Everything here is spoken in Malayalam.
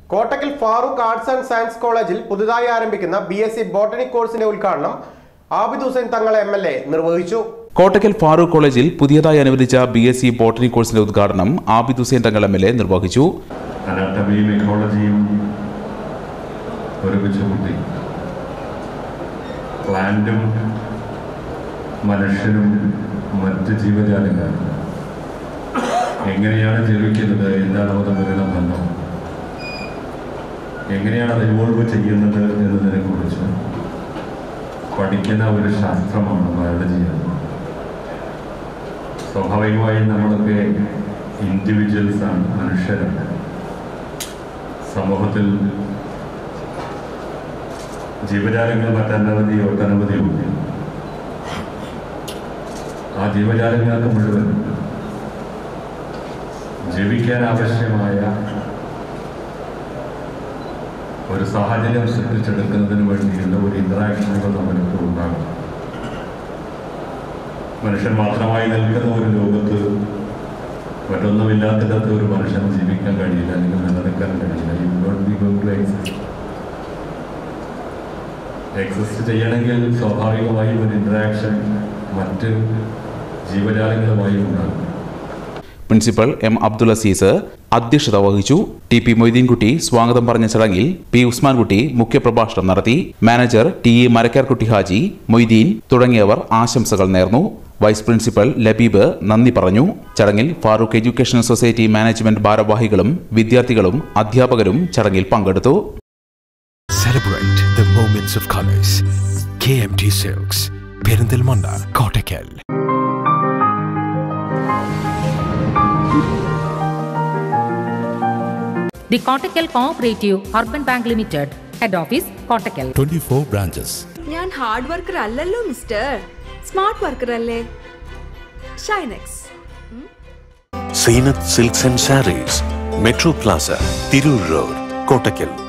Kottakkal Farook arts and science കോളേജിൽ പുതുതായി ആരംഭിക്കുന്ന ബി എസ് സി ബോട്ടണി കോഴ്സിന്റെ ഉദ്ഘാടനം ആബിദ് ഹുസൈൻ തങ്ങൾ എം എൽ എ നിർവഹിച്ചു കോട്ടക്കൽ ഫാറൂഖ് കോളേജിൽ പുതിയതായി അനുവദിച്ച ബി എസ് സി ബോട്ടണി കോഴ്സിന്റെ ഉദ്ഘാടനം ആബിദ് ഹുസൈൻ തങ്ങൾ എം എൽ എ നിർവഹിച്ചു അനാട്ടമിയും എക്കോളജിയും ഒരുമിച്ച് കൂട്ടി പ്ലാന്റും മനുഷ്യനും മറ്റ് ജീവജാലങ്ങളും എങ്ങനെയാണ് ജീവിക്കുന്നത് എന്താണ് അവർ തമ്മിലുള്ള ബന്ധം എങ്ങനെയാണ് അത് ഇവോൾവ് ചെയ്യുന്നത് എന്നതിനെ കുറിച്ച് പഠിക്കുന്ന ഒരു ശാസ്ത്രമാണ് ബയോളജി എന്നത് സ്വാഭാവികമായും നമ്മളൊക്കെ ഇൻഡിവിജ്വൽസ് ആണ് മനുഷ്യരാണ് സമൂഹത്തിൽ ജീവജാലങ്ങൾ മറ്റനവധി ഒട്ടനവധിയുണ്ട് ആ ജീവജാലങ്ങൾക്ക് മുഴുവൻ ജീവിക്കാൻ ആവശ്യമായ ഒരു സാഹചര്യം സൃഷ്ടിച്ചെടുക്കുന്നതിന് വേണ്ടിയുള്ള ഒരു ഇൻട്രാക്ഷനുകൾ നമ്മൾക്ക് ഉണ്ടാകും മനുഷ്യൻ മാത്രമായി നിൽക്കുന്ന ഒരു ലോകത്ത് മറ്റൊന്നുമില്ലാത്തിടത്ത് ഒരു മനുഷ്യന് ജീവിക്കാൻ കഴിയില്ല അല്ലെങ്കിൽ നിലനിൽക്കാൻ കഴിയില്ല you don't be going to exist exist ചെയ്യണമെങ്കിൽ സ്വാഭാവികമായും ഒരു ഇൻട്രാക്ഷൻ മറ്റ് ജീവജാലങ്ങളുമായി ഉണ്ടാകും പ്രിൻസിപ്പൽ എം അബ്ദുൽ അസീസ് അധ്യക്ഷത വഹിച്ചു ടി പി മൊയ്തീൻകുട്ടി സ്വാഗതം പറഞ്ഞ ചടങ്ങിൽ പി ഉസ്മാൻകുട്ടി മുഖ്യപ്രഭാഷണം നടത്തി manager T E Marakkarkutty Haji Moideen തുടങ്ങിയവർ ആശംസകൾ നേർന്നു വൈസ് പ്രിൻസിപ്പൽ ലബീബ് നന്ദി പറഞ്ഞു ചടങ്ങിൽ ഫാറൂഖ് എഡ്യൂക്കേഷൻ സൊസൈറ്റി മാനേജ്മെന്റ് ഭാരവാഹികളും വിദ്യാർത്ഥികളും അധ്യാപകരും ചടങ്ങിൽ പങ്കെടുത്തു Celebrate the moments of colors. KMT Silks, Perindalmanda, Kottakkal. The Kottakkal Cooperative Urban Bank Limited, Head Office, Kottakkal. 24 branches. ഞാൻ ഹാർഡ് വർക്കർ അല്ലല്ലോ മിസ്റ്റർ സ്മാർട്ട് വർക്കർ അല്ലേ Shinex Seenath silks and sarees Metro Plaza Tirur road Kottakkal